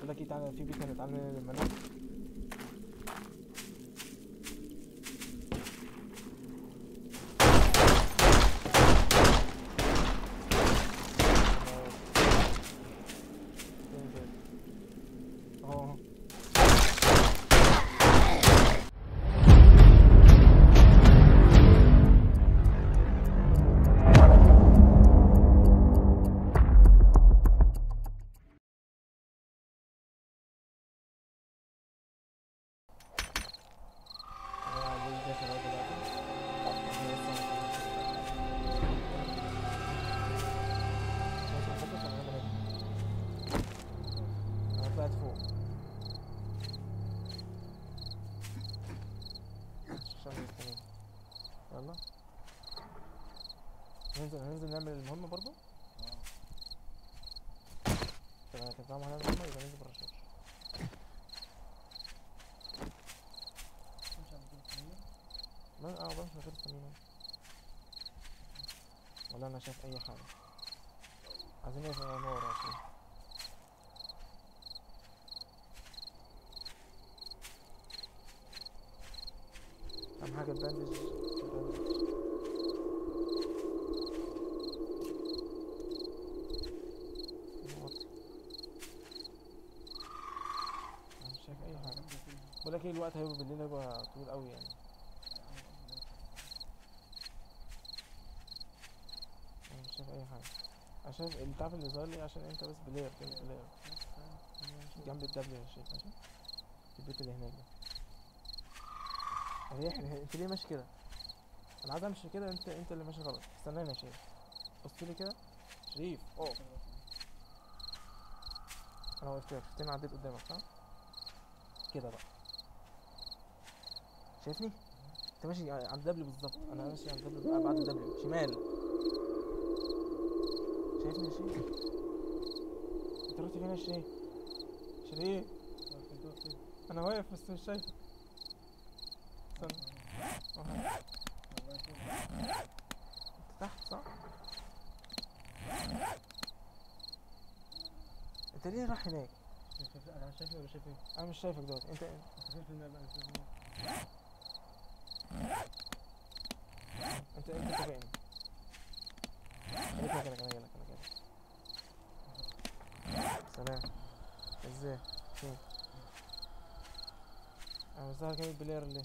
بقول لك ايه تعالى في بيت هنا تعالى لما ننام اهو انا طلعت فوق عشان التاني. يلا ننزل هننزل نعمل المهمة برضو تمام كده طالما هنعمل المهمة يبقى ننزل بالرشاش ما اه بمشي من غير التمرين ولا انا شايف اي حاجة عايزين نقفل نور عشان اهم حاجة الباندج الباندج نوطي. انا مش شايف اي حاجة بقول لك ايه الوقت هيبقى بالليل هيبقى طويل قوي يعني انا مش شايف اي حاجة انا شايف اللي تعرف اللي ظهر لي عشان انت بس بلاير كده بلاير جنب الدبليو يا شيخ ماشي في البيت اللي هناك ده ريح انت ليه ماشي كده انا عايز امشي كده انت انت اللي ماشي غلط استناني يا شريف بص لي كده شريف اوه انا وقفت لك شفتني عديت قدامك صح كده بقى شايفني انت ماشي عند الدبليو بالظبط انا ماشي عند الدبليو بقى بعد الدبليو شمال شايفني يا شريف انت رحت فين يا شريف شريف انا واقف بس مش شايفك استنى اهو انت تحت صح انت ليه رايح هناك انا شايفني ولا شايف ايه؟ انا مش شايفك دلوقتي انت انت فين في الماء بقى؟ فين في الماء؟ انت انت تابعني خليك مكانك انا جايلك انا جايلك سلام ازاي فين انا مش ظاهر كامل بلاير ليه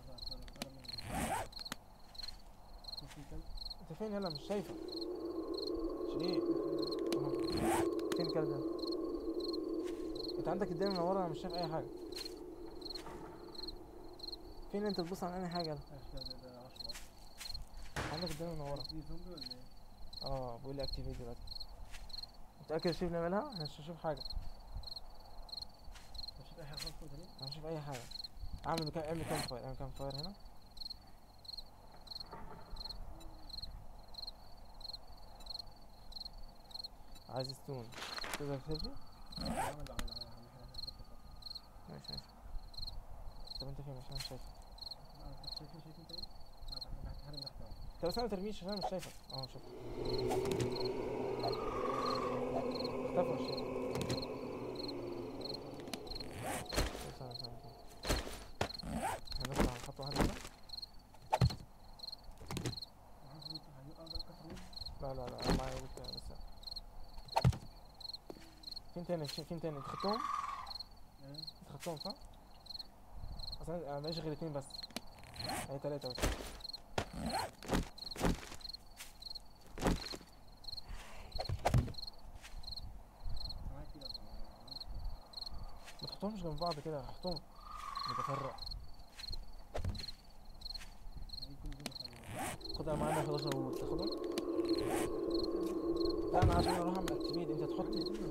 انت فين يلا مش شايفك شريف اهو. فين الكلب ده انت عندك الدنيا منوره انا مش شايف اي حاجه فين انت بتبص على اي حاجه يلا عندك الدنيا منوره في زومبي ولا ايه؟ اه بيقول لي اكتيفيت دلوقتي متاكد يا شريف نعملها انا مش هشوف حاجه مش شايف اي حاجه خالص ولا ايه؟ انا مش شايف اي حاجه اعمل كام اعمل كام فاير اعمل كام فاير هنا عايز ستون تقدر تكتب لي عمل عمل عمل عمل ماشي ماشي طب انت فين عشان مش شايفك شايفني شايفني تاني؟ تحت حاجه تحت اهو طب بس انا مترميش عشان انا مش شايفك اه شوف اختفى مش شايفك استنى استنى استنى احنا نطلع خطوة واحدة هنا لا لا لا انا معايا وقت بس فين تاني ش- فين تاني انت خدتهم؟ انت خدتهم صح؟ اصل انا ماليش غير اتنين بس هي تلاتة بس ما تحطهمش جنب بعض كده حطهم متفرق خدها معانا 11 وول تاخدهم لا انا عشان اروح اعمل اكتيفيت انت تحط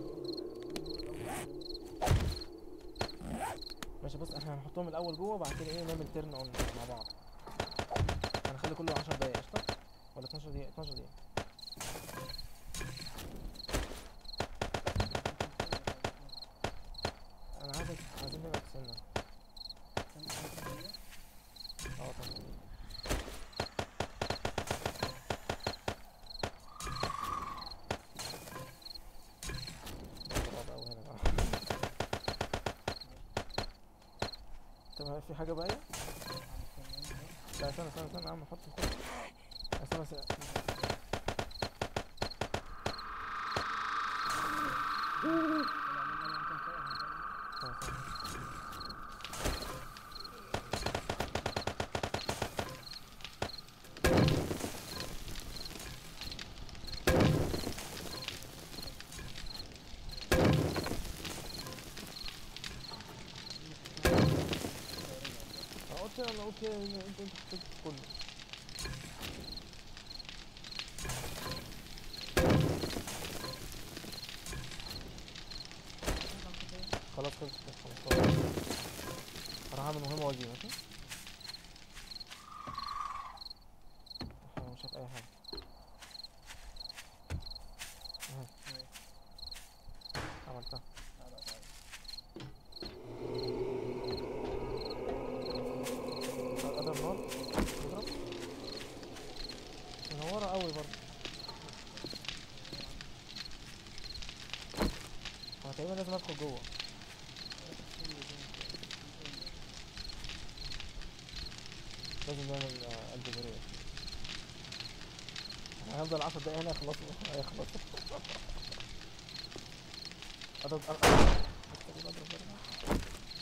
ماشي بص احنا هنحطهم الاول جوه وبعد كده ايه نعمل تيرن اون مع بعض هنخلي كله 10 دقايق قشطه ولا 12 دقيقه 12 دقيقه انا عايزك عايزين نبقى تستنى اه طبعا صعب أوي هنا بقى. تمام في حاجة باقية؟ لا استنى استنى استنى يا عم حط الخط استنى استنى استنى استنى. انا قلت انا قلت ان انت انت حطيت كله خلاص خلص خلاص خلاص خلاص هروح اعمل مهمة واجي ماشي احنا مش شايف اي حاجة اهي عملتها اضرب نار اضرب منورة قوي برضه انا تقريبا لازم ادخل جوه لازم نعمل آه، قلب جريء انا هفضل 10 دقايق هنا يخلصوا هيخلصوا اضرب اضرب محتاجين اضرب برضه.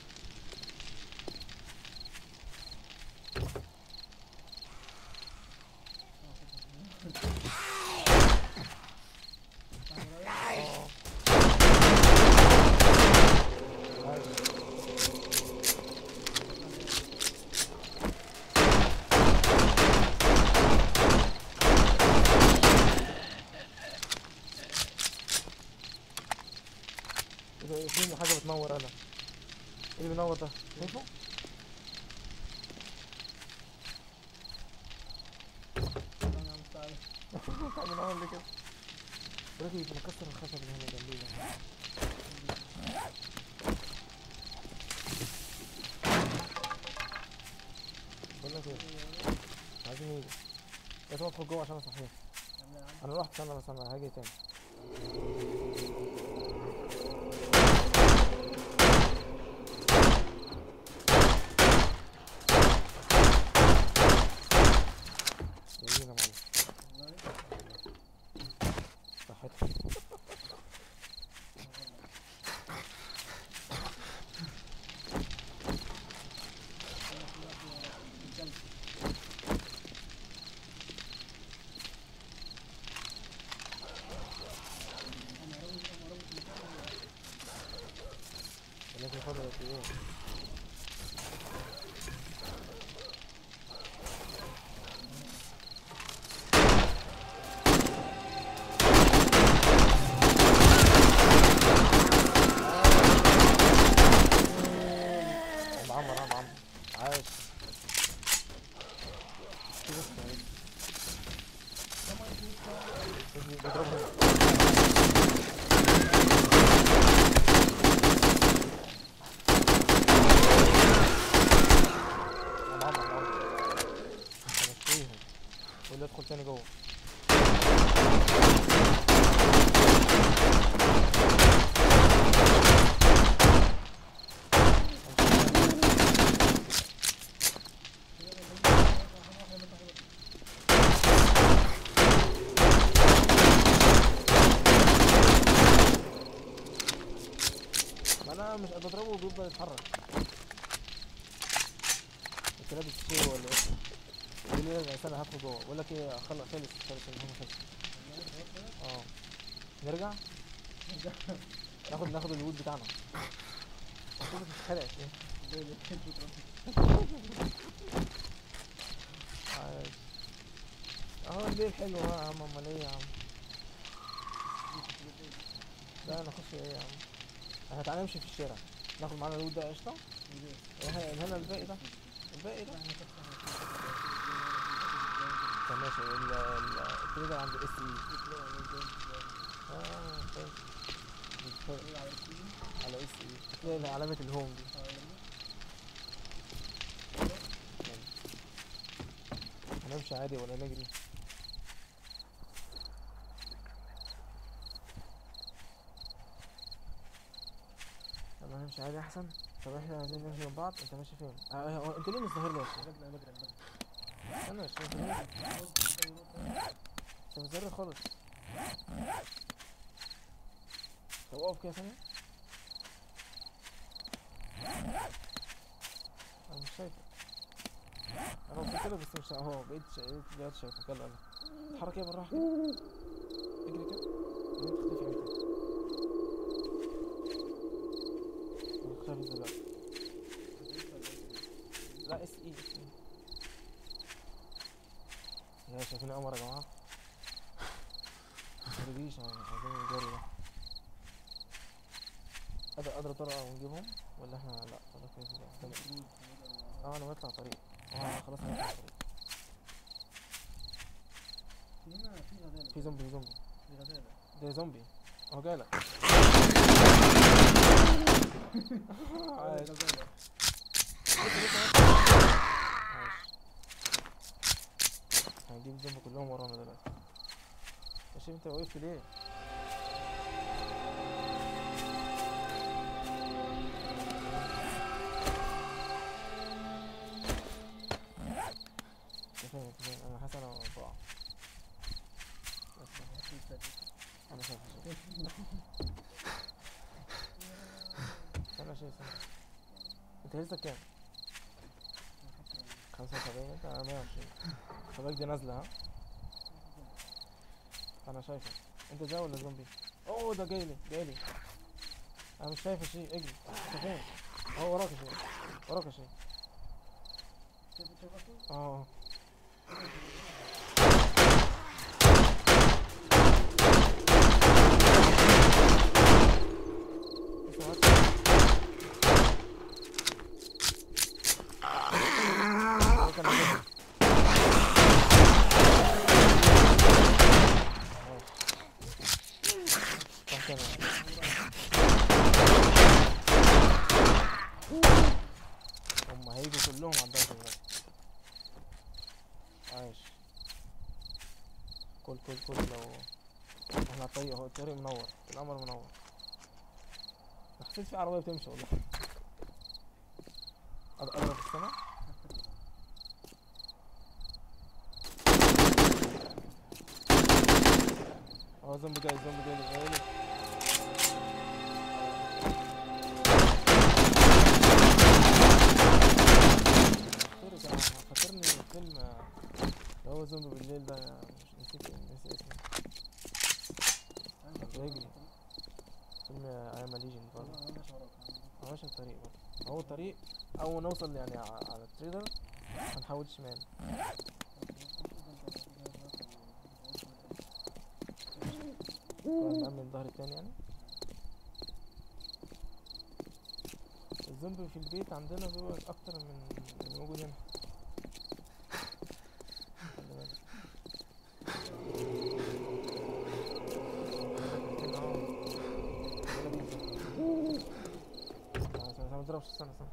اه عادي. إيه ده؟ في حاجة بتنور انا ايه اللي بينور ده؟ شايفه؟ بتاع بينور ليه كده؟ ولكن يبقى مكسر الخشب اللي هنا جنبي ده بقول لك ايه عايزين يجي لازم ادخل جوه عشان اصحيه انا رحت استنى بس انا هاجي تاني جميل يا معلم صحتك لكن فاضل قد ايه عم عمر عم عمر عايش في بس عايش بيجي- بيضربهم عم عمر عم عمر همشيهم ولا ادخل تاني جوه ما انا مش قادر اضربه وبيفضل يتحرك انت لابس شيء ولا ايه؟ يقول لي لا استنى هدخل جوه بقول لك ايه خلص خلص خلص المهم خلص اه نرجع ناخد ناخد الوود بتاعنا المفروض تتخلع ايه عايش اهو الليل حلو اهو يا عم امال ايه يا عم لا نخش ايه يا عم احنا تعالى نمشي في الشارع ناخد معانا الوود ده قشطة وه- هنا الباقي ده الباقي ده طب ماشي ال ال الكلي ده عند اس اي اه طيب الفرق على اس اي تلاقي علامة الهوم دي هنمشي عادي ولا نجري يلا نمشي عادي احسن طب احنا عايزين نمشي من بعض انت ماشي فين؟ اه هو انت ليه مش ظاهر لي يا شيخ؟ بجري انا بجري انا بجري استنى يا شيخ انت ليه؟ انت مش ظاهر لي خالص طب اقف كده ثانية انا مش شايفك انا وصلت له بس مش اهو بقيت شا- بقيت دلوقتي شايفك يلا يلا اتحرك كده بالراحة كده اجري كده بعدين تختفي امتى؟ اختفي دلوقتي لا اس اي اس اي يا شايفين قمر يا جماعة متخرجيش عايزين الجري ده قادر قادر طرقة ونجيبهم ولا احنا لا ولا كيف ده احتمال. اه انا بطلع طريق اه خلاص انا بطلع طريق في هنا في غزاله في زومبي في زومبي في غزاله ده زومبي اهو جايلك عايش غزاله عايش هنجيب الزومبي كلهم ورانا دلوقتي يا شيخ انت وقفت ليه؟ انت فين انت فين انا حاسس انا بقع بس انا شايف شايف استنى شيء استنى انت هيلثك كام؟ 75 انت انا 120 خباك دي نازله ها انا شايفك انت ده ولا زومبي اوه ده جايلي جايلي انا مش شايف شيء اجري انت فين اهو وراك شيء وراك شيء شايف شايف اصلا اه هم هيجوا كلهم على الدرجة دلوقتي عايش كل كل كل لو احنا على الطريق اهو الطريق منور القمر منور أنا حسيت في عربية بتمشي والله أض- اضرب في السما اه زومبي جاي زومبي جاي جاي لي. فاكر كان فاكرني فيلم اللي هو زومبي بالليل ده مش نسيت نسيت اسمه بيجري فيلم ايام ليجند برضه انا ماشي وراك هو ماشي الطريق برضه هو طريق اول ما نوصل يعني ع- على التريلر هنحول شمال كنا نأمن الظهر التاني يعني الزومبي في البيت عندنا بيبقى اكتر من من اللي موجود هنا خلي بالك آه. يلا بينا. استنى استنى ما تضربش استنى استنى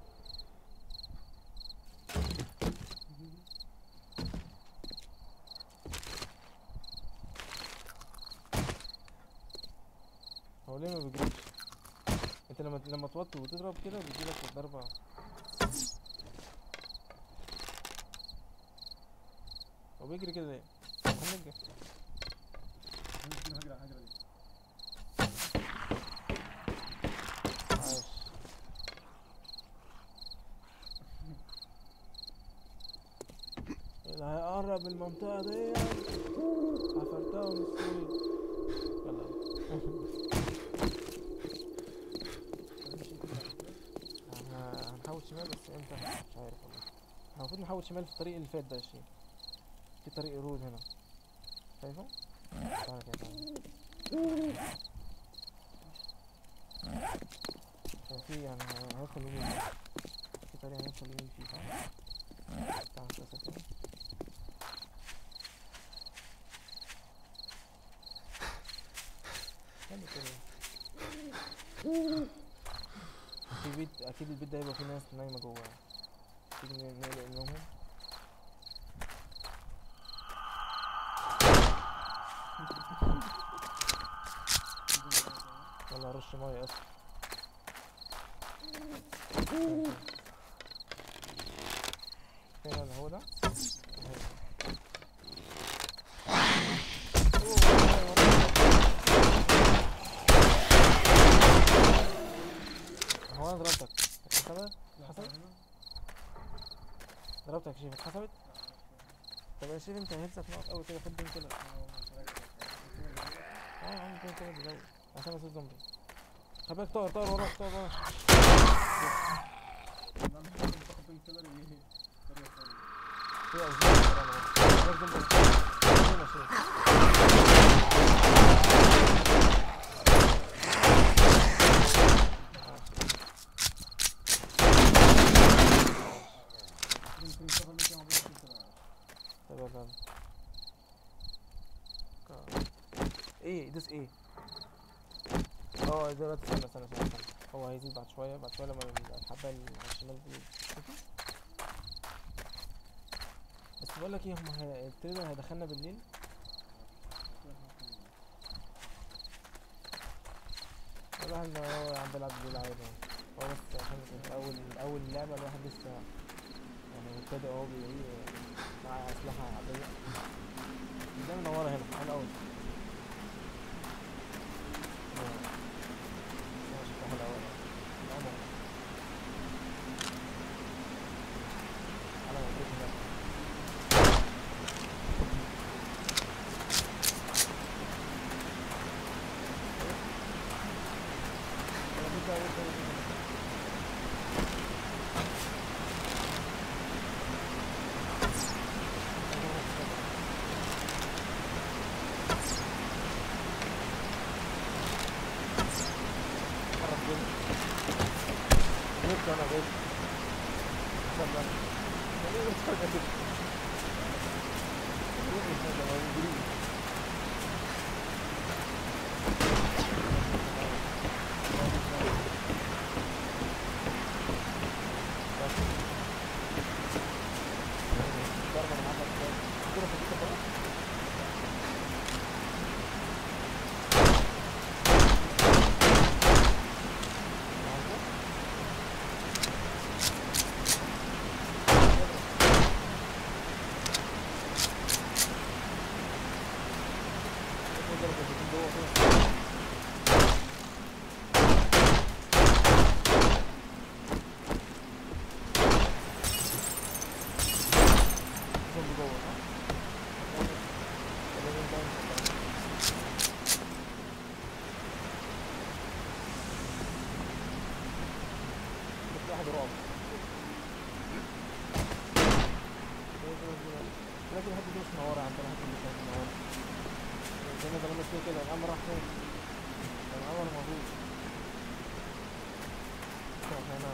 هو ليه ما بيجريش انت لما لما توطي وتضرب كده بيجيلك الضربة هو بيجري كده ليه؟ هنجري هجرة هجرة دي عايش اللي هيقرب من المنطقة دي حفرتها من السويد يلا احنا هنحاول شمال بس امتى مش عارف والله احنا المفروض نحاول شمال في الطريق اللي فات ده يا شيخ في طريق رود هنا شايفه؟ تعالى كده تعالى كان في يعني هندخل يمين في طريق هندخل يمين فيه صح؟ تعال كده كده حلو كده في بيت اكيد البيت ده هيبقى فيه ناس نايمة جواه تيجي ن- نقلق منهم يلا رش مية اصلا فين انا هو ده هو انا ضربتك اتحسبت اتحسبت ضربتك يا شيف اتحسبت طب يا شيف انت هيلثك ناقص قوي كده خد بين كده اه يا عم بين كده بزود عشان اسيب زومبي خلي بالك طائر طائر وراك طائر وراك في أزمة ترى أنا بس. وراك زومبي فين يا شيف؟ طب يلا يلا. كا- ايه دوس ايه اه دلوقتي استنى استنى استنى استنى. هو هيزيد بعد شوية بعد شوية لما الحبة اللي على الشمال دي تختفي. بس بقول لك ايه هم هي... التريلر هيدخلنا بالليل الواحد ان هو عم بيلعب بالليل عادي يعني. هو بس عشان كانت اول اول لعبة الواحد لسه يعني مبتدئ اهو بي مع اسلحة عادية ده منورة هنا حلو اوي شكلها حلو اوي القمر على مبروك هناك أنا كنت عارف إيه. قرب جدا. جبت أنا جبت. اتفضل. خليني أتفرج كده. خليني أتفرج، هو إنجليزي. بس. ضربة من عندك كده. كده خفيفة خلاص. عندك؟ اضرب الاتنين جوه كده. زومبي جوه صح؟ ولا مين ده؟ بس واحد رعب لكن الحته دي مش منوره عندنا الحته دي كانت منوره زي ما زمان كده كده الامر راح فين؟ كان الامر موجود احنا هنا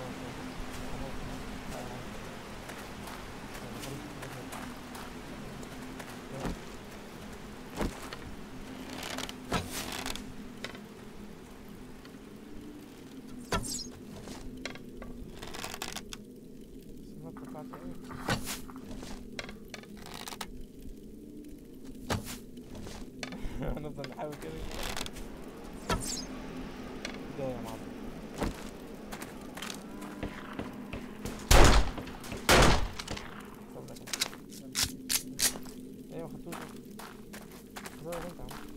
السمك بتاعت ايه؟ هنفضل نحاول كده جاي يا معلم استنى كده ايه ما خدتوش ده انت يا عم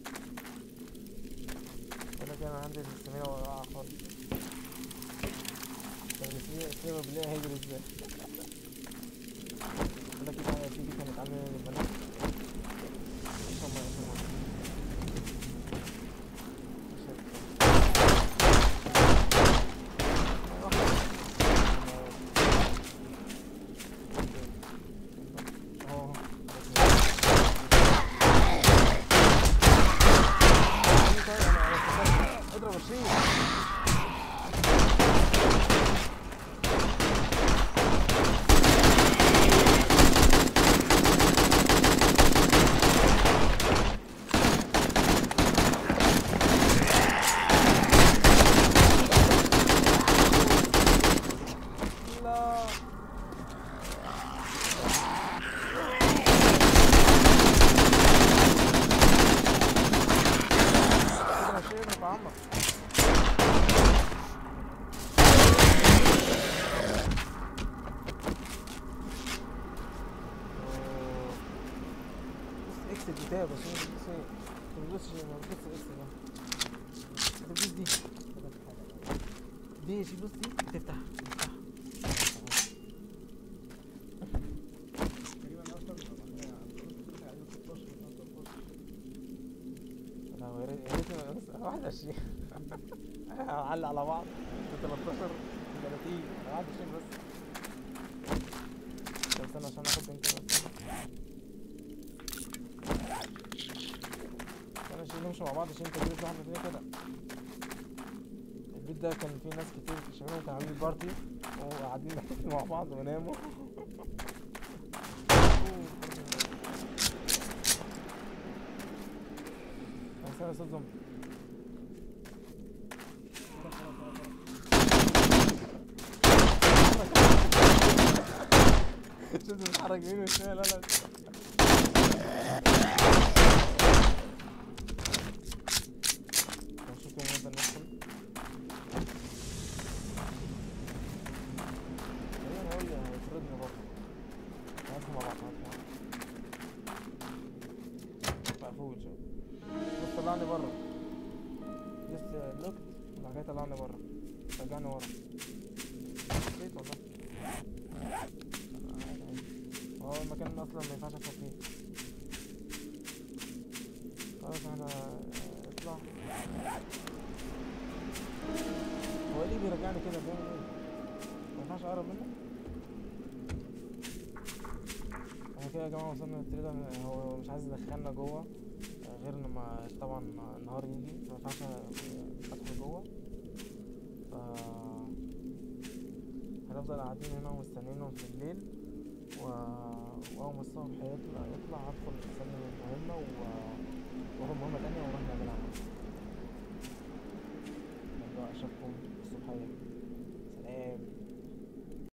بقول لك انا عندي السمينة واقعة خالص طب السمينة السمينة بالله هيجري ازاي بقول لك ايه في دي كانت عاملة للبنات اشرب ميه اشرب ميه اضرب الشيء كتاب بس ما بتدوس ايه ما بتدوسش ما بتدوس اس ده بتدوس دي دي شي بص دي بتفتح بتفتح تقريبا اصلا عايزين 16 لا يا ريت يا ريت بس 21 هعلق على بعض 13 30 21 بس طب استنى عشان اخد انت بس استنى عشان نمشي مع بعض عشان انت كده واحدة فينا كده البيت ده كان فيه ناس كتير في الشمال كانوا عاملين بارتي وقاعدين مع بعض وناموا استنى استنى زومبي شفت بتتحرك يمين وشمال لا لا نشوف كده نقدر ندخل تقريبا هو اللي هيطردنا برضه هندخل مع بعض هندخل مع بعض مقفول شوف بص طلعني بره جست لوكت وبعد كده طلعني بره رجعني ورا نسيت والله عادي عادي. هو المكان اصلا ما ينفعش ادخل فيه خلاص احنا اه، اطلع هو ليه بيرجعني كده بيعمل ايه ما ينفعش اقرب منه احنا كده يا جماعه وصلنا للتريدر هو مش عايز يدخلنا جوه اه، غير لما طبعا النهار يجي ما ينفعش ادخل جوه ف هنفضل قاعدين هنا ومستنيينهم في الليل و... وأول ما الصبح يطلع يطلع هدخل أسلم المهمة و... وآخد مهمة تانية ونروح نعملها مرة. نبقى أشوفكم الصبحية